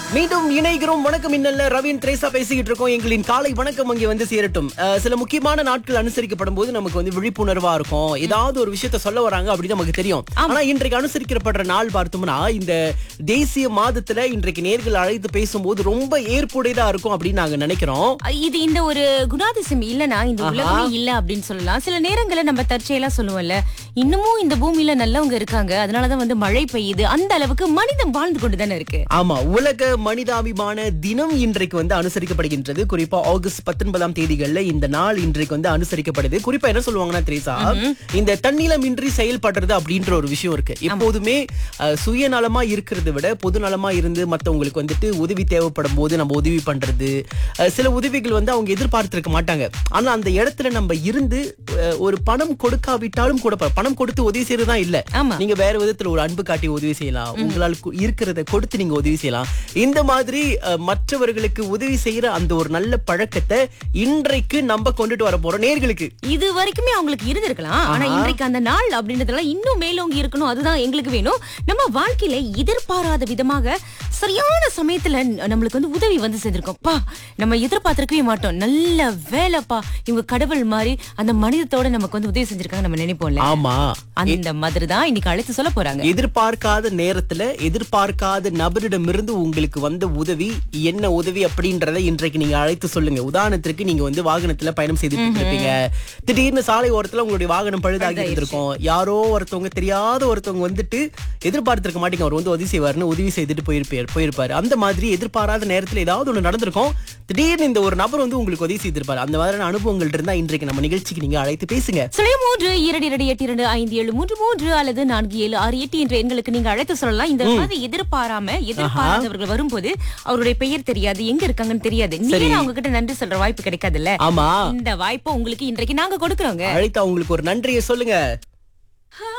மீண்டும் இணைகிறோம் வணக்கம் இன்னல்ல ரவீன் திரேசா பேசிக்கிட்டு இருக்கோம் எங்களின் காலை வணக்கம் அங்கே வந்து சேரட்டும் அஹ், சில முக்கியமான நாட்கள் அனுசரிக்கப்படும் போது நமக்கு வந்து விழிப்புணர்வா இருக்கும் ஏதாவது ஒரு விஷயத்த சொல்ல வராங்க அப்படின்னு நமக்கு தெரியும் ஆனா இன்றைக்கு அனுசரிக்கப்படுற நாள் பார்த்தோம்னா இந்த தேசிய மாதத்துல இன்றைக்கு நேர்கள் அழைத்து பேசும்போது ரொம்ப ஏற்புடையதா இருக்கும் அப்படின்னு நாங்க நினைக்கிறோம் இது இந்த ஒரு குணாதிசயம் இல்லனா இந்த உலகமே இல்ல அப்படின்னு சொல்லலாம் சில நேரங்கள்ல நம்ம தற்செயலா சொல்லுவோம்ல இன்னமும் இந்த பூமியில நல்லவங்க இருக்காங்க அதனாலதான் வந்து மழை பெய்யுது அந்த அளவுக்கு மனிதம் வாழ்ந்து கொண்டு தானே இருக்கு ஆமா உலக மனிதாபிமான தினம் இன்றைக்கு வந்து அனுசரிக்கப்படுகின்றது குறிப்பா ஆகஸ்ட் பத்தொன்பதாம் தேதிகள்ல இந்த நாள் இன்றைக்கு வந்து அனுசரிக்கப்படுது குறிப்பா என்ன சொல்லுவாங்கன்னா திரேசா இந்த தன்னிலமின்றி செயல்படுறது அப்படின்ற ஒரு விஷயம் இருக்கு எப்போதுமே அஹ், சுயநலமா இருக்கிறத விட பொதுநலமா இருந்து மத்தவங்களுக்கு வந்துட்டு உதவி தேவைப்படும் போது நம்ம உதவி பண்றது அஹ், சில உதவிகள் வந்து அவங்க எதிர்பார்த்திருக்க மாட்டாங்க ஆனா அந்த இடத்துல நம்ம இருந்து அஹ், ஒரு பணம் கொடுக்காவிட்டாலும் கூட பரவா- பணம் கொடுத்து உதவி செய்யறதுதான் இல்ல ஆமா. நீங்க வேற விதத்துல ஒரு அன்பு காட்டி உதவி செய்யலாம் உங்களால் கு- இருக்கிறத கொடுத்து நீங்க உதவி செய்யலாம் இந்த மாதிரி அஹ், மற்றவர்களுக்கு உதவி செய்யற அந்த ஒரு நல்ல பழக்கத்தை இன்றைக்கு நம்ம கொண்டுட்டு வர போறோம் நேர்களுக்கு இது வரைக்குமே அவங்களுக்கு இருந்திருக்கலாம் ஆனா இன்றைக்கு அந்த நாள் அப்படின்றதுல இன்னும் மேலோங்கி இருக்கணும் அதுதான் எங்களுக்கு வேணும் நம்ம வாழ்க்கையில எதிர்பாராத விதமாக சரியான சமயத்துல ந- நம்மளுக்கு வந்து உதவி வந்து சேர்ந்திருக்கோம் பா நம்ம எதிர்பார்த்திருக்கவே மாட்டோம் நல்ல வேலைப்பா இவங்க கடவுள் மாதிரி அந்த மனிதத்தோட நமக்கு வந்து உதவி செஞ்சிருக்காங்க நம்ம நினைப்போம்ல ஆமா அந்த மாதிரி தான் இன்னைக்கு அழைத்து சொல்ல போறாங்க எதிர்பார்க்காத நேரத்துல எதிர்பார்க்காத நபரிடமிருந்து உங்களுக்கு வந்த உதவி என்ன உதவி அப்படின்றத இன்றைக்கு நீங்க அழைத்து சொல்லுங்க உதாரணத்திற்கு நீங்க வந்து வாகனத்துல பயணம் செய்துட்டு இருப்பீங்க திடீர்னு சாலை ஓரத்துல உங்களுடைய வாகனம் பழுதாகி இருந்திருக்கும் யாரோ ஒருத்தவங்க தெரியாத ஒருத்தவங்க வந்துட்டு எதிர்பார்த்திருக்க மாட்டீங்க அவர் வந்து உதவி செய்வாருன்னு உதவி செய்துட்டு போயிருப்பார் போயிருப்பாரு அந்த மாதிரி எதிர்பாராத நேரத்துல ஏதாவது ஒண்ணு நடந்திருக்கும் திடீர்னு இந்த ஒரு நபர் வந்து உங்களுக்கு உதவி செய்திருப்பாரு அந்த மாதிரியான அனுபவங்கள் இருந்தா இன்றைக்கு நம்ம நிகழ்ச்சிக்கு நீங்க அழைத்து பேசுங்க சுழிய மூன்று இரண்டு இரண்டு எட்டு இரண்டு ஐந்து ஏழு மூன்று மூன்று அல்லது நான்கு ஏழு ஆறு எட்டு என்ற எண்களுக்கு நீங்க அழைத்து சொல்லலாம் இந்த மாதிரி எதிர்பாராம எதிர்பாராதவர்கள் வரும்போது அவருடைய பெயர் தெரியாது எங்க இருக்காங்கன்னு தெரியாது நேரா அவங்க கிட்ட நன்றி சொல்ற வாய்ப்பு கிடைக்காதுல்ல ஆமா இந்த வாய்ப்பை உங்களுக்கு இன்றைக்கு நாங்க கொடுக்கறோங்க அழைத்து அவங்களுக்கு ஒரு நன்றியை சொல்லுங்க